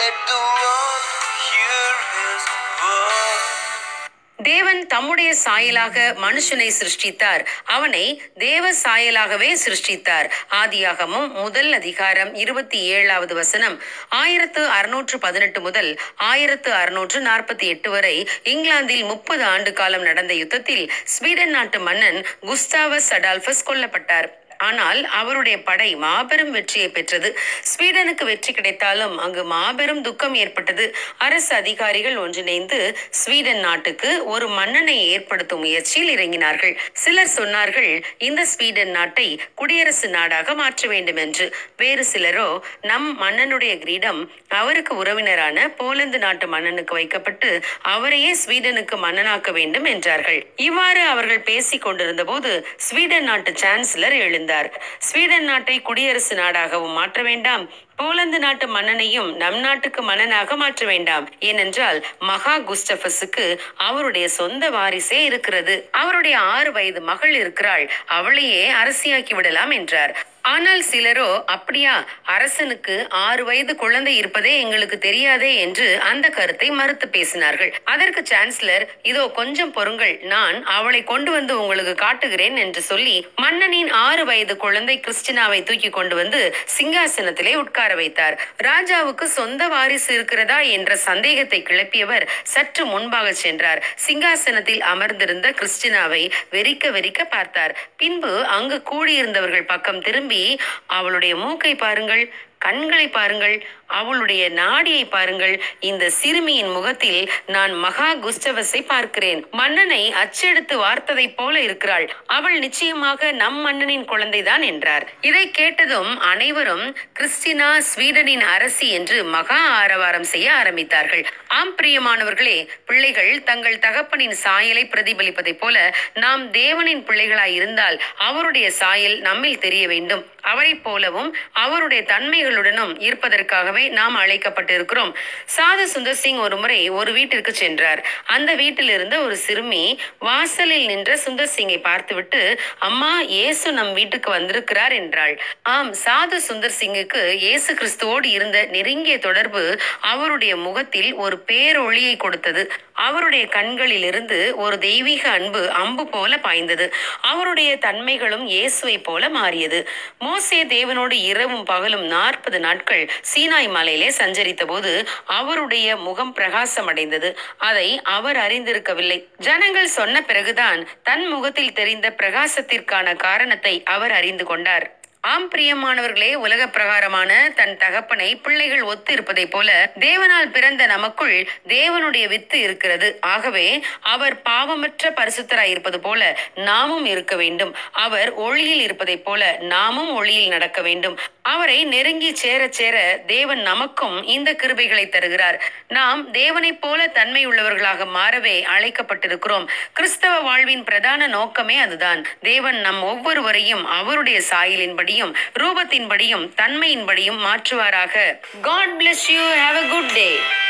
Let the world hear his voice. தேவன் தம்முடைய சாயலாக மனுஷனை சிருஷ்டித்தார் அவனை தேவ சாயலாகவே சிருஷ்டித்தார் ஆதியாகமும் முதல் அதிகாரம் இருபத்தி ஏழாவது வசனம் ஆயிரத்து அறுநூற்று பதினெட்டு முதல் ஆயிரத்து அறுநூற்று நாற்பத்தி எட்டு வரை இங்கிலாந்தில் முப்பது ஆண்டு காலம் நடந்த யுத்தத்தில் ஸ்வீடன் நாட்டு மன்னன் குஸ்டாவஸ் அடால்பஸ் கொல்லப்பட்டார் ஆனால் அவருடைய படை மாபெரும் வெற்றியை பெற்றது ஸ்வீடனுக்கு வெற்றி கிடைத்தாலும் அங்கு மாபெரும் துக்கம் ஏற்பட்டது அரசு அதிகாரிகள் ஒன்றிணைந்து ஸ்வீடன் நாட்டுக்கு ஒரு மன்னனை ஏற்படுத்தும் முயற்சியில் இறங்கினார்கள் சிலர் சொன்னார்கள் இந்த ஸ்வீடன் நாட்டை குடியரசு நாடாக மாற்ற வேண்டும் என்று வேறு சிலரோ நம் மன்னனுடைய கிரீடம் அவருக்கு உறவினரான போலந்து நாட்டு மன்னனுக்கு வைக்கப்பட்டு அவரையே ஸ்வீடனுக்கு மன்னனாக்க வேண்டும் என்றார்கள் இவ்வாறு அவர்கள் பேசிக் கொண்டிருந்த போது ஸ்வீடன் நாட்டு சான்சலர் எழுந்தார் ஸ்வீடன் நாட்டை குடியரசு நாடாகவும் மாற்ற வேண்டாம் போலந்து நாட்டு மன்னனையும் நம் நாட்டுக்கு மன்னனாக மாற்ற வேண்டாம் ஏனென்றால் மகா குஸ்டபஸுக்கு அவருடைய சொந்த வாரிசே இருக்கிறது அவருடைய ஆறு வயது மகள் இருக்கிறாள் அவளையே அரசியாக்கி விடலாம் என்றார் ஆனால் சிலரோ அப்படியா அரசனுக்கு ஆறு வயது குழந்தை இருப்பதே எங்களுக்கு தெரியாதே என்று அந்த கருத்தை மறுத்து பேசினார்கள் அதற்கு சான்சலர் இதோ கொஞ்சம் பொறுங்கள் நான் அவளை கொண்டு வந்து உங்களுக்கு காட்டுகிறேன் என்று சொல்லி மன்னனின் ஆறு வயது குழந்தை கிறிஸ்டினாவை தூக்கி கொண்டு வந்து சிங்காசனத்திலே உட்கார வைத்தார் ராஜாவுக்கு சொந்த வாரிசு இருக்கிறதா என்ற சந்தேகத்தை கிளப்பியவர் சற்று முன்பாக சென்றார் சிங்காசனத்தில் அமர்ந்திருந்த கிறிஸ்டினாவை வெறிக்க வெறிக்க பார்த்தார் பின்பு அங்கு கூடியிருந்தவர்கள் பக்கம் திரும்பி அவளுடைய மூக்கை பாருங்கள் கண்களை பாருங்கள் அவளுடைய நாடியை பாருங்கள் இந்த சிறுமியின் முகத்தில் நான் மகா குஸ்டவஸை பார்க்கிறேன் மன்னனை அச்செடுத்து வார்த்ததைப் போல இருக்கிறாள் அவள் நிச்சயமாக நம் மன்னனின் குழந்தைதான் என்றார் இதை கேட்டதும் அனைவரும் கிறிஸ்டினா ஸ்வீடனின் அரசி என்று மகா ஆரவாரம் செய்ய ஆரம்பித்தார்கள் ஆம் பிரியமானவர்களே பிள்ளைகள் தங்கள் தகப்பனின் சாயலை பிரதிபலிப்பதைப் போல நாம் தேவனின் பிள்ளைகளாய் இருந்தால் அவருடைய சாயல் நம்மில் தெரிய வேண்டும் அவரைப் போலவும் அவருடைய தன்மைகளுடனும் இருப்பதற்காகவே நாம் அழைக்கப்பட்டிருக்கிறோம் சாது சுந்தர் சிங் ஒரு முறை ஒரு வீட்டிற்கு சென்றார் அந்த வீட்டில் இருந்த ஒரு சிறுமி வாசலில் நின்ற சுந்தர் சிங்கை பார்த்துவிட்டு அம்மா இயேசு நம் வீட்டுக்கு வந்திருக்கிறார் என்றாள் ஆம் சாது சுந்தர் சிங்குக்கு இயேசு கிறிஸ்துவோடு இருந்த நெருங்கிய தொடர்பு அவருடைய முகத்தில் ஒரு பேரொளியை கொடுத்தது அவருடைய கண்களிலிருந்து ஒரு தெய்வீக அன்பு அம்பு போல பாய்ந்தது அவருடைய தன்மைகளும் இயேசுவை போல மாறியது மோசே தேவனோடு இரவும் பகலும் நாற்பது நாட்கள் சீனாய் மலையிலே சஞ்சரித்த போது அவருடைய முகம் பிரகாசமடைந்தது அதை அவர் அறிந்திருக்கவில்லை ஜனங்கள் சொன்ன பிறகுதான் தன் முகத்தில் தெரிந்த பிரகாசத்திற்கான காரணத்தை அவர் அறிந்து கொண்டார் ஆம் பிரியமானவர்களே உலக பிரகாரமான தன் தகப்பனை பிள்ளைகள் ஒத்து இருப்பதைப் போல தேவனால் பிறந்த நமக்குள் தேவனுடைய வித்து இருக்கிறது ஆகவே அவர் பாவமற்ற பரிசுத்தராய் இருப்பது போல நாமும் இருக்க வேண்டும் அவர் ஒளியில் இருப்பதைப் போல நாமும் ஒளியில் நடக்க வேண்டும் அவரை நெருங்கி சேர சேர தேவன் நமக்கும் இந்த கிருபைகளை தருகிறார் நாம் தேவனைப் போல தன்மை உள்ளவர்களாக மாறவே அழைக்கப்பட்டிருக்கிறோம் கிறிஸ்தவ வாழ்வின் பிரதான நோக்கமே அதுதான் தேவன் நம் ஒவ்வொருவரையும் அவருடைய சாயலின்படியும் ரூபத்தின்படியும் தன்மையின்படியும் மாற்றுவாராக God bless you have a good day